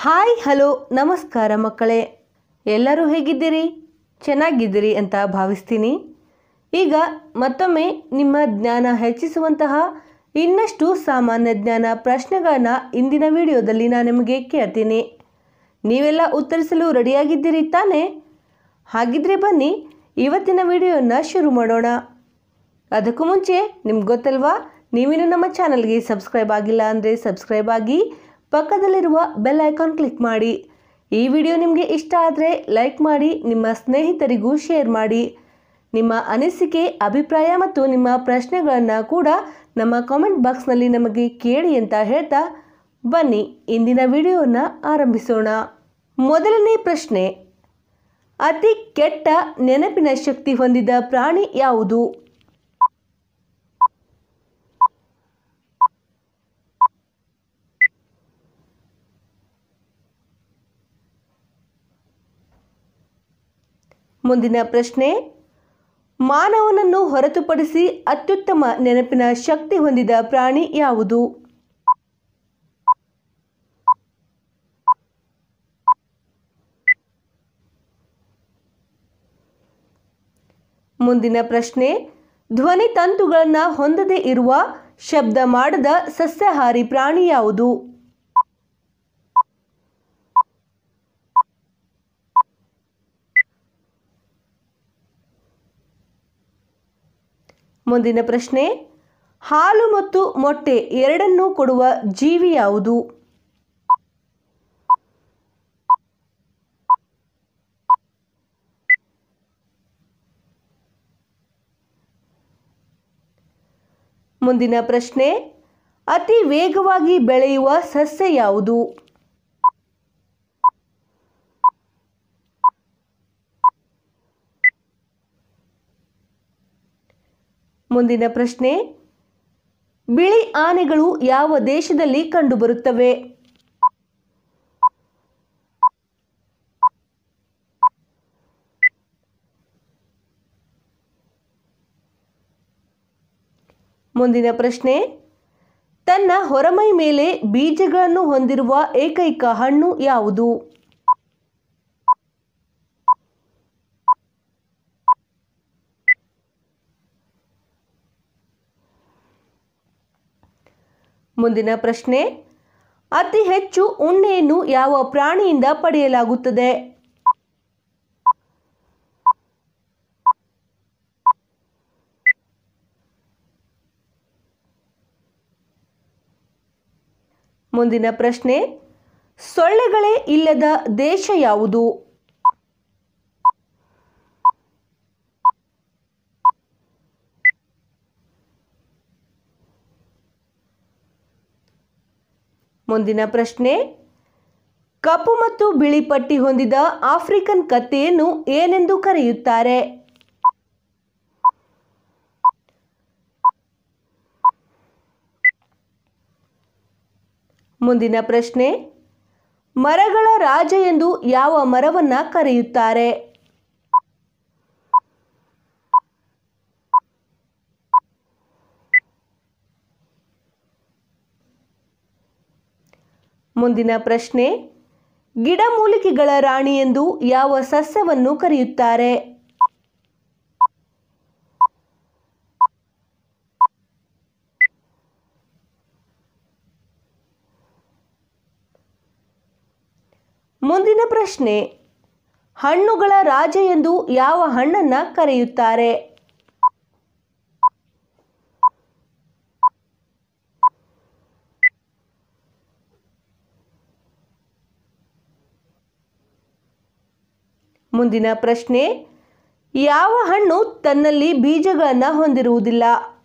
hi hello ನಮಸ್ಕಾರ ಮಕ್ಕಳೇ ಎಲ್ಲರೂ ಹೇಗಿದ್ದೀರಿ ಚೆನ್ನಾಗಿದ್ದೀರಿ ಅಂತ ಭಾವಿಸ್ತೀನಿ ಈಗ ಮತ್ತೊಮ್ಮೆ ನಿಮ್ಮ ಜ್ಞಾನ ಹೆಚ್ಚಿಸುವಂತಹ ಇನ್ನಷ್ಟು ಸಾಮಾನ್ಯ ಜ್ಞಾನ ಪ್ರಶ್ನೆಗಳನ್ನು ಇಂದಿನ ವಿಡಿಯೋದಲ್ಲಿ ನಾನು ನಿಮಗೆ ಕೇಳ್ತೀನಿ ನೀವೆಲ್ಲ ಉತ್ತರಿಸಲು ರೆಡಿಯಾಗಿದ್ದೀರಿ ತಾನೇ ಹಾಗಿದ್ರೆ ಬನ್ನಿ ಇವತ್ತಿನ ವಿಡಿಯೋನ ಶುರು ಮಾಡೋಣ ಅದಕ್ಕೂ ಮುಂಚೆ ನಿಮ್ಗೆ ಗೊತ್ತಲ್ವಾ ನೀವಿನ್ನೂ ನಮ್ಮ ಚಾನಲ್ಗೆ ಸಬ್ಸ್ಕ್ರೈಬ್ ಆಗಿಲ್ಲ ಅಂದರೆ ಸಬ್ಸ್ಕ್ರೈಬ್ ಆಗಿ ಪಕ್ಕದಲ್ಲಿರುವ ಬೆಲ್ ಐಕಾನ್ ಕ್ಲಿಕ್ ಮಾಡಿ ಈ ವಿಡಿಯೋ ನಿಮಗೆ ಇಷ್ಟ ಆದರೆ ಲೈಕ್ ಮಾಡಿ ನಿಮ್ಮ ಸ್ನೇಹಿತರಿಗೂ ಶೇರ್ ಮಾಡಿ ನಿಮ್ಮ ಅನಿಸಿಕೆ ಅಭಿಪ್ರಾಯ ಮತ್ತು ನಿಮ್ಮ ಪ್ರಶ್ನೆಗಳನ್ನು ಕೂಡ ನಮ್ಮ ಕಾಮೆಂಟ್ ಬಾಕ್ಸ್ನಲ್ಲಿ ನಮಗೆ ಕೇಳಿ ಅಂತ ಹೇಳ್ತಾ ಬನ್ನಿ ಇಂದಿನ ವಿಡಿಯೋನ ಆರಂಭಿಸೋಣ ಮೊದಲನೇ ಪ್ರಶ್ನೆ ಅತಿ ಕೆಟ್ಟ ನೆನಪಿನ ಶಕ್ತಿ ಹೊಂದಿದ ಪ್ರಾಣಿ ಯಾವುದು ಮುಂದಿನ ಪ್ರಶ್ನೆ ಮಾನವನನ್ನು ಹೊರತುಪಡಿಸಿ ಅತ್ಯುತ್ತಮ ನೆನಪಿನ ಶಕ್ತಿ ಹೊಂದಿದ ಪ್ರಾಣಿ ಯಾವುದು ಮುಂದಿನ ಪ್ರಶ್ನೆ ಧ್ವನಿ ತಂತುಗಳನ್ನು ಹೊಂದದೇ ಇರುವ ಶಬ್ದ ಮಾಡದ ಸಸ್ಯಾಹಾರಿ ಪ್ರಾಣಿ ಯಾವುದು ಮುಂದಿನ ಪ್ರಶ್ನೆ ಹಾಲು ಮತ್ತು ಮೊಟ್ಟೆ ಎರಡನ್ನೂ ಕೊಡುವ ಜೀವಿ ಯಾವುದು ಮುಂದಿನ ಪ್ರಶ್ನೆ ಅತಿ ವೇಗವಾಗಿ ಬೆಳೆಯುವ ಸಸ್ಯ ಯಾವುದು ಮುಂದಿನ ಪ್ರಶ್ನೆ ಬಿಳಿ ಆನೆಗಳು ಯಾವ ದೇಶದಲ್ಲಿ ಕಂಡುಬರುತ್ತವೆ ಮುಂದಿನ ಪ್ರಶ್ನೆ ತನ್ನ ಹೊರಮೈ ಮೇಲೆ ಬೀಜಗಳನ್ನು ಹೊಂದಿರುವ ಏಕೈಕ ಹಣ್ಣು ಯಾವುದು ಮುಂದಿನ ಪ್ರಶ್ನೆ ಅತಿ ಹೆಚ್ಚು ಉಣ್ಣೆಯನ್ನು ಯಾವ ಪ್ರಾಣಿಯಿಂದ ಪಡೆಯಲಾಗುತ್ತದೆ ಮುಂದಿನ ಪ್ರಶ್ನೆ ಸೊಳ್ಳೆಗಳೇ ಇಲ್ಲದ ದೇಶ ಯಾವುದು ಮುಂದಿನ ಪ್ರಶ್ನೆ ಕಪ್ಪು ಮತ್ತು ಬಿಳಿ ಪಟ್ಟಿ ಹೊಂದಿದ ಆಫ್ರಿಕನ್ ಕತ್ತೆಯನ್ನು ಏನೆಂದು ಕರೆಯುತ್ತಾರೆ ಮುಂದಿನ ಪ್ರಶ್ನೆ ಮರಗಳ ರಾಜ ಎಂದು ಯಾವ ಮರವನ್ನ ಕರೆಯುತ್ತಾರೆ ಮುಂದಿನ ಪ್ರಶ್ನೆ ಗಿಡಮೂಲಿಕೆಗಳ ರಾಣಿ ಎಂದು ಯಾವ ಸಸ್ಯವನ್ನು ಕರೆಯುತ್ತಾರೆ ಮುಂದಿನ ಪ್ರಶ್ನೆ ಹಣ್ಣುಗಳ ರಾಜ ಎಂದು ಯಾವ ಹಣ್ಣನ್ನ ಕರೆಯುತ್ತಾರೆ ಮುಂದಿನ ಪ್ರಶ್ನೆ ಯಾವ ಹಣ್ಣು ತನ್ನಲ್ಲಿ ಬೀಜಗಳನ್ನು ಹೊಂದಿರುವುದಿಲ್ಲ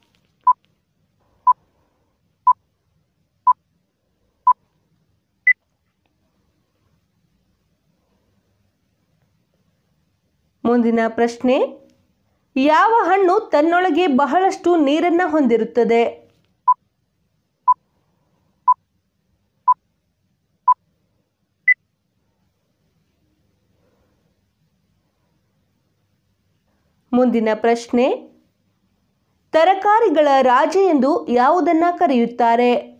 ಮುಂದಿನ ಪ್ರಶ್ನೆ ಯಾವ ಹಣ್ಣು ತನ್ನೊಳಗೆ ಬಹಳಷ್ಟು ನೀರನ್ನು ಹೊಂದಿರುತ್ತದೆ ಮುಂದಿನ ಪ್ರಶ್ನೆ ತರಕಾರಿಗಳ ರಾಜ ಎಂದು ಯಾವುದನ್ನ ಕರೆಯುತ್ತಾರೆ